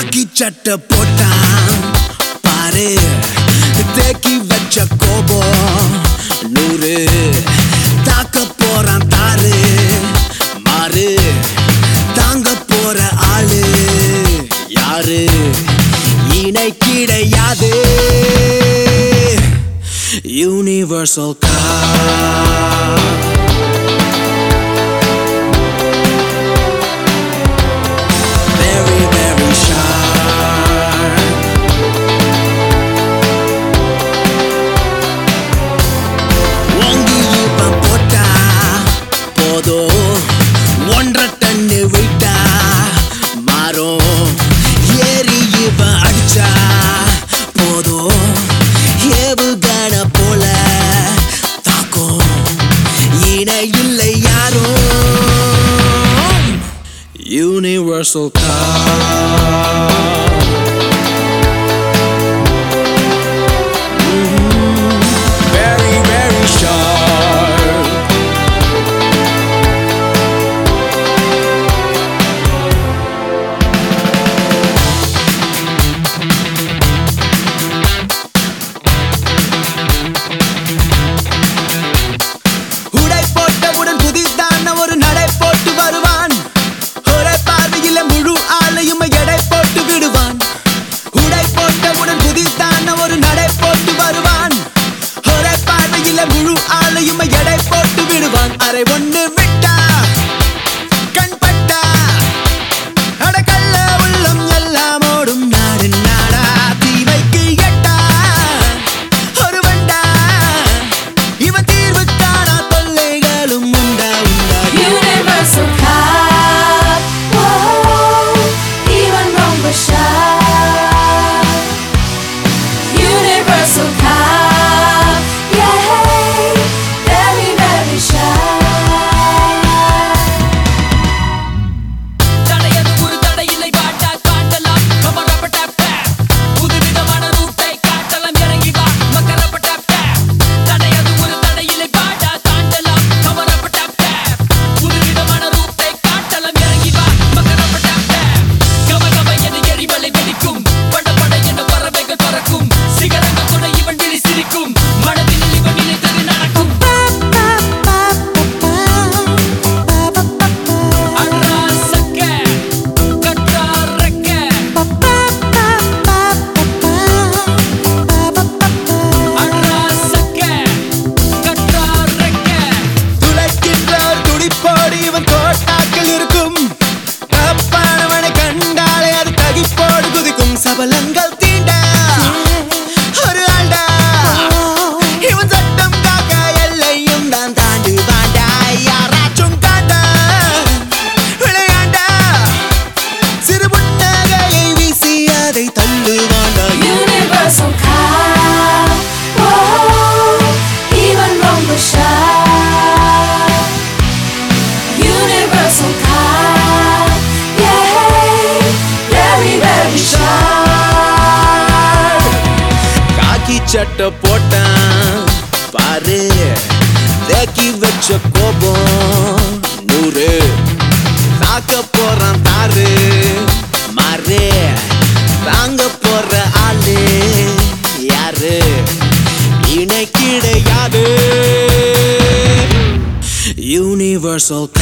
காக்கி சட்டை போட்டான் பாரு தேக்கி வச்ச கோபம் நூறு தாக்க போறான் தாரு மாறு தாங்க போற ஆளு யாரு இணை கிடையாது universal car very, very sharp. ஓங்கி இவன் போட்டா போதும் ஒன்றரை டன்னு வெயிட்டா மாறும் ஏறி இவன் அடிச்சா போதும் ஏவுகண போல தாக்கும் இணை இல்லை யாரும் Universal car. Very, very sharp. உடை போட்டவுடன் புதிதான ஒரு நடை போட்டு வருவான் ஒரே பார்வையில முழு ஆளையும் எடை போட்டு விடுவான் உடை போட்டவுடன் புதிதான ஒரு நடை போட்டு வருவான் ஒரே பார்வையில முழு ஆளையும் எடை போட்டு விடுவான் அரை ஒண்ணு விட்டா கண் பட்டா அடக்கல்ல உள்ளம் எல்லாம் ஓடும் நாடு நாடா தீவைக்கு எட்டா ஒரு வண்டா இவன் தீர்வு காணா தொல்லைகளும் உண்டா உண்டா Universal Cup. Whoa, even Rumba Shop. Universal Cup. Yay, very, very shy. தடையது ஒரு தடையில்லை பாட்டா காட்டலாம் கமரப்பட்ட பேப் புதுவிதமான ரூட்டை காட்டலாம் இறங்கி வா மக்கரப்பட்ட பேப் தடையது ஒரு தடையில்லை பாட்டா காட்டலாம் கமரப்பட்ட பேப் புதுவிதமான ரூட்டை காட்டலாம் இறங்கி வா மக்கரப்பட்ட பேப் கம கம என எரிமலை வெடிக்கும் பட பட என பறவைகள் பறக்கும் சிகரங்கள் கூட இவன் விழி சிரிக்கும் மனதில் இவன் நினைத்தது நடக்கும் அராசக்க கட்டாரக்க அராசக்க கட்டாரக்க துளைக்கின்ற ஒரு துடிப்போடு இவன் தோட்டாக்கள் இருக்கும் தப்பானவனை கண்டாலே அது தகிப்போடு குதிக்கும் சபலங்கள் தீண்ட ஒரு ஆண்டா இவன் சட்டம் காக்க எல்லையும் தான் தாண்டி வாண்டா யாராச்சும் காண்டா விளையாண்டா சிறு புன்னகையை வீசி அதை தள்ளு வாண்டா Universal Cup. Whoa, even Rumba Shop. Universal Cup. Yay, very, very shy. காக்கி சட்டை போட்டான் பாரு தேக்கி வச்ச கோபம் நூறு தாக்க போறான் தாரு மாறு தாங்க போற ஆளு யாரு இணை கிடையாது யூனிவர்சல்